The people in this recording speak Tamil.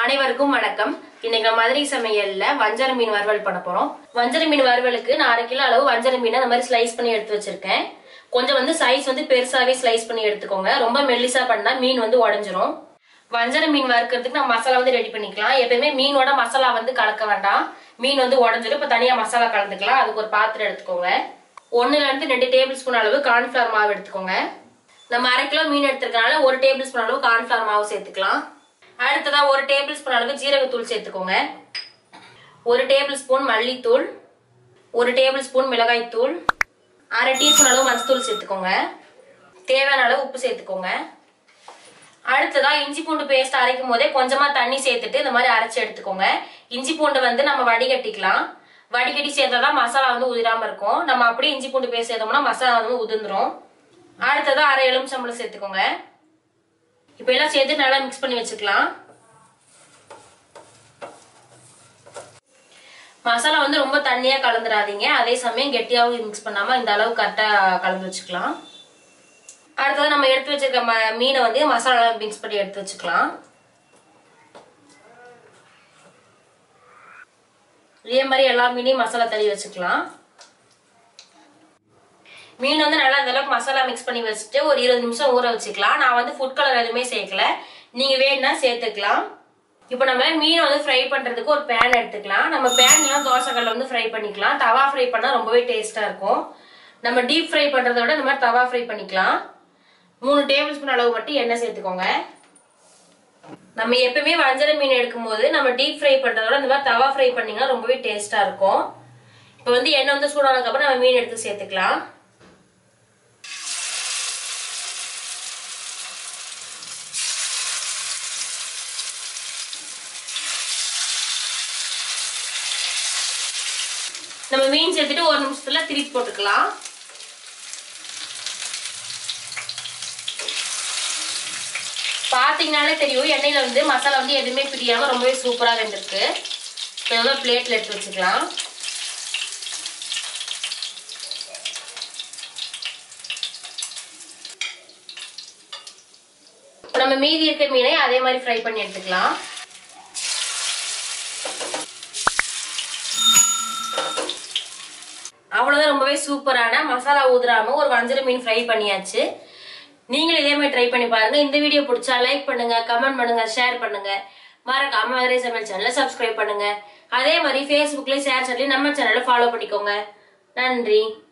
அனைவருக்கும் வணக்கம் இன்னைக்கு நம்ம மதுரை சமையல்ல வஞ்சர மீன் வறுவல் பண்ண போறோம் வஞ்சர மீன் வறுவலுக்கு நான் அரை கிலோ அளவு வஞ்சர மீனை அந்த மாதிரி ஸ்லைஸ் பண்ணி எடுத்து வச்சிருக்கேன் கொஞ்சம் வந்து சைஸ் வந்து பெருசாவே ஸ்லைஸ் பண்ணி எடுத்துக்கோங்க ரொம்ப மெல்லிசா பண்ணா மீன் வந்து உடஞ்சிரும் வஞ்சர மீன் வறுக்கிறதுக்கு நம்ம மசாலா வந்து ரெடி பண்ணிக்கலாம் எப்பயுமே மீனோட மசாலா வந்து கலக்க வேண்டாம் மீன் வந்து உடஞ்சிரும் இப்ப தனியா மசாலா கலந்துக்கலாம் அதுக்கு ஒரு பாத்திரம் எடுத்துக்கோங்க ஒண்ணுல இருந்து ரெண்டு டேபிள் ஸ்பூன் அளவு கார்ன்ஃபிளவர் மாவு எடுத்துக்கோங்க நம்ம அரை கிலோ மீன் எடுத்துருக்கனால ஒரு டேபிள் ஸ்பூன் அளவு கார்ன்ஃபிளவர் மாவு சேர்த்துக்கலாம் அடுத்ததா ஒரு டேபிள் ஸ்பூன் அளவு ஜீரகத்தூள் சேர்த்துக்கோங்க ஒரு டேபிள் ஸ்பூன் மல்லித்தூள் ஒரு டேபிள் ஸ்பூன் மிளகாய்த்தூள் அரை டீஸ்பூன் அளவு மஞ்சத்தூள் சேர்த்துக்கோங்க தேவையான அளவு உப்பு சேர்த்துக்கோங்க அடுத்ததா இஞ்சி பூண்டு பேஸ்ட் அரைக்கும் போதே கொஞ்சமா தண்ணி சேர்த்துட்டு இந்த மாதிரி அரைச்சு எடுத்துக்கோங்க இஞ்சி பூண்டு வந்து நம்ம வடிகட்டிக்கலாம் வடிகட்டி சேர்த்தாதான் மசாலா வந்து உதிராம இருக்கும் நம்ம அப்படியே இஞ்சி பூண்டு பேஸ்ட் சேர்த்தோம்னா மசாலா வந்து உதிர்ந்துரும் அடுத்ததா அரை எலுமிச்சம்பழம் சேர்த்துக்கோங்க இப்போ எல்லாம் சேர்த்து நல்லா மிக்ஸ் பண்ணி வச்சுக்கலாம் மசாலா வந்து ரொம்ப தண்ணியா கலந்துடாதீங்க அதே சமயம் கெட்டியாவும் மிக்ஸ் பண்ணாம இந்த அளவு கரெக்டா கலந்து வச்சுக்கலாம் அடுத்தது நம்ம எடுத்து வச்சிருக்க ம- மீனை வந்து மசாலா மிக்ஸ் பண்ணி எடுத்து வச்சுக்கலாம் இதே மாதிரி எல்லா மீனையும் மசாலா தள்ளி வச்சுக்கலாம் மீன் வந்து நல்லா இந்த அளவுக்கு மசாலா மிக்ஸ் பண்ணி வச்சுட்டு ஒரு இருபது நிமிஷம் ஊற வச்சுக்கலாம் நான் வந்து ஃபுட் கலர் எதுவுமே சேர்க்கல நீங்க வேணும்னா சேர்த்துக்கலாம் இப்போ நம்ம மீனை வந்து ஃப்ரை பண்றதுக்கு ஒரு பேன் எடுத்துக்கலாம் நம்ம பேன்லாம் தோசைக்கல்ல வந்து ஃப்ரை பண்ணிக்கலாம் தவா ஃப்ரை பண்ணா ரொம்பவே டேஸ்டா இருக்கும் நம்ம டீப் ஃப்ரை பண்றதை விட இந்த மாதிரி தவா ஃப்ரை பண்ணிக்கலாம் மூணு டேபிள் ஸ்பூன் அளவு மட்டும் எண்ணெய் சேர்த்துக்கோங்க நம்ம எப்பவுமே வஞ்சர மீன் எடுக்கும்போது நம்ம டீப் ஃப்ரை பண்றத விட இந்த மாதிரி தவா ஃப்ரை பண்ணீங்கன்னா ரொம்பவே டேஸ்டா இருக்கும் இப்போ வந்து எண்ணெய் வந்து சூடானதுக்கு அப்புறம் நம்ம மீன் எடுத்து சேர்த்துக்கலாம் நம்ம மீன் சேர்த்துட்டு ஒரு நிமிஷத்துல திருப்பி போட்டுக்கலாம் பாத்தீங்கனாலே தெரியும் எண்ணெயில வந்து மசாலா வந்து எதுவுமே பிரியாம ரொம்பவே சூப்பரா வெந்திருக்கு இப்போ இதெல்லாம் பிளேட்ல எடுத்து வச்சுக்கலாம் இப்ப நம்ம மீதி இருக்க மீனை அதே மாதிரி ஃப்ரை பண்ணி எடுத்துக்கலாம் அவ்வளவுதான் ரொம்பவே சூப்பரான மசாலா ஊதுறாம ஒரு வஞ்சர மீன் ஃப்ரை பண்ணியாச்சு நீங்களும் இதே மாதிரி ட்ரை பண்ணி பாருங்க இந்த வீடியோ பிடிச்சா லைக் பண்ணுங்க கமெண்ட் பண்ணுங்க ஷேர் பண்ணுங்க மறக்காம மதுரை சமையல் சேனலை சப்ஸ்கிரைப் பண்ணுங்க அதே மாதிரி ஃபேஸ்புக்லயும் ஷேர் சொல்லி நம்ம சேனலை ஃபாலோ பண்ணிக்கோங்க நன்றி